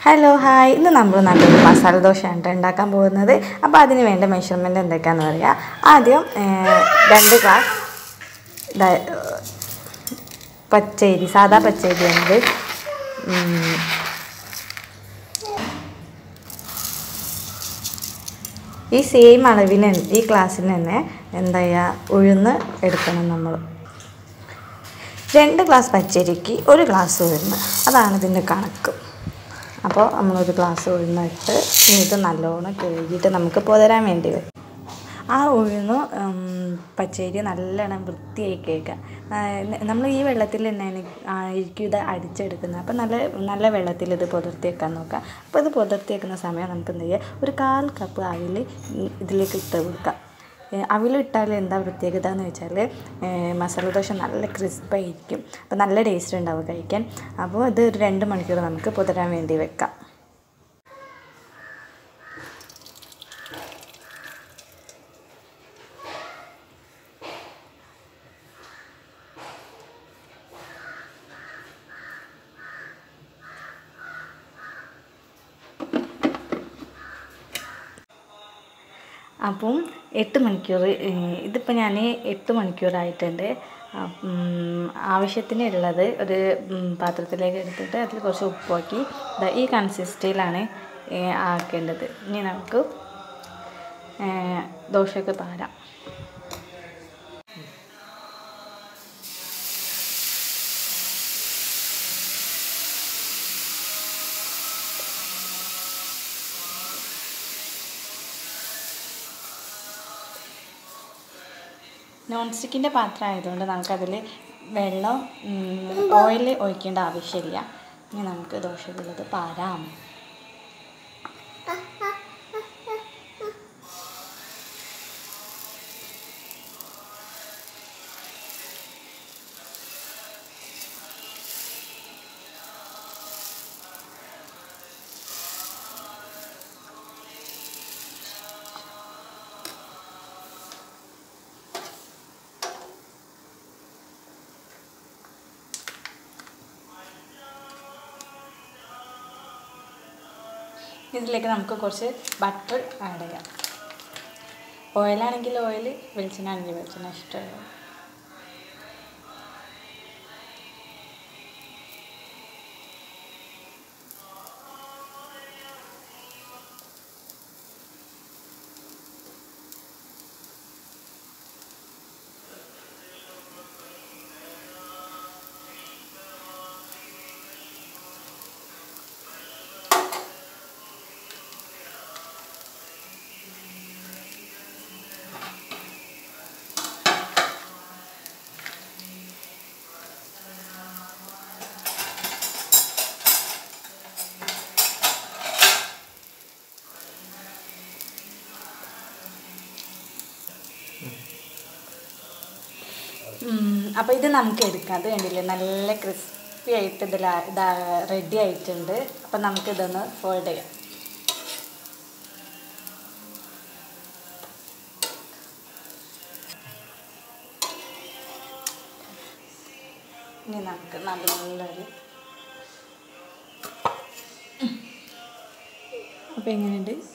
hello hi ഇന്ന് നമ്മൾ നല്ലൊരു മസാല ദോശയാണ് ട്ടോ ഉണ്ടാക്കാൻ പോകുന്നത് അപ്പോൾ അതിന് വേണ്ട മെഷർമെൻറ്റ് എന്തൊക്കെയാണെന്ന് പറയാം ആദ്യം ഏഹ്, രണ്ട് ഗ്ലാസ് ദ- പച്ചരി സാദാ പച്ചരി ഉണ്ട് ഉം, ഈ സെയിം അളവിന് ഈ ക്ലാസ്സിന് തന്നെ എന്താ ചെയ്യുക ഉഴുന്ന് എടുക്കണം നമ്മൾ രണ്ട് ഗ്ലാസ് പച്ചരിക്ക് ഒരു ഗ്ലാസ് ഉഴുന്ന് അതാണ് ഇതിൻ്റെ കണക്ക് അപ്പോൾ നമ്മളൊരു ഗ്ലാസ് ഉഴുന്നിട്ട് ഇനി ഇത് നല്ലോണം കഴുകിയിട്ട് നമുക്ക് പുതരാൻ വേണ്ടി വരും ആ ഉഴുന്ന് ഉം, പച്ചരി നല്ലോണം വൃത്തിയായി കേൾക്കുക നമ്മൾ ഈ വെള്ളത്തിൽ തന്നെയാണ് ആയിരിക്കും ഇത് അടിച്ചെടുക്കുന്നത് അപ്പോൾ നല്ല നല്ല വെള്ളത്തിൽ ഇത് പുതിർത്തി വെക്കാൻ നോക്കുക അപ്പോൾ ഇത് പുതിർത്തി വെക്കുന്ന സമയം നമുക്ക് എന്ത് ചെയ്യുക ഒരു കാൽ കപ്പ് അവിൽ ഇതിലേക്ക് ഇട്ട് കൊടുക്കാം അവിലിട്ടാൽ എന്താ പ്രത്യേകത എന്ന് വെച്ചാൽ മസാല ദോശ നല്ല ക്രിസ്പായിരിക്കും അപ്പോൾ നല്ല ടേസ്റ്റ് ഉണ്ടാവും കഴിക്കാൻ അപ്പോൾ ഇത് ഒരു രണ്ട് മണിക്കൂർ നമുക്ക് പുതരാൻ വേണ്ടി വെക്കാം അപ്പം എട്ട് മണിക്കൂർ ഇതിപ്പോൾ ഞാൻ എട്ട് മണിക്കൂറായിട്ടുണ്ട് അപ്പം ആവശ്യത്തിനുള്ളത് ഒരു ഉം, പാത്രത്തിലേക്ക് എടുത്തിട്ട് അതിൽ കുറച്ച് ഉപ്പാക്കി ദാ ഈ കൺസിസ്റ്റിയിലാണ് ആക്കേണ്ടത് ഇനി നമുക്ക് ഏ, ദോശയൊക്കെ പാരാം നോൺ സ്റ്റിക്കിൻ്റെ പാത്രം ആയതുകൊണ്ട് നമുക്കതിൽ വെള്ളം ഓയിൽ ഒഴിക്കേണ്ട ആവശ്യമില്ല ഇനി നമുക്ക് ദോശക്കുള്ളത് പാരാം ഇതിലേക്ക് നമുക്ക് കുറച്ച് ബട്ടർ ആഡ് ചെയ്യാം ഓയിലാണെങ്കിൽ ഓയിൽ വെളിച്ചെണ്ണ ആണെങ്കിൽ വെളിച്ചെണ്ണ ഇഷ്ടമാണ് അപ്പോൾ ഇത് നമുക്ക് എടുക്കാം അത് കണ്ടില്ലേ നല്ല ക്രിസ്പി ആയിട്ട് ഇതിൽ ഇതാ റെഡി ആയിട്ടുണ്ട് അപ്പം നമുക്കിതൊന്ന് ഫോൾഡ് ചെയ്യാം ഇനി നമുക്ക് നല്ലൊരു അപ്പോൾ എങ്ങനെയുണ്ട്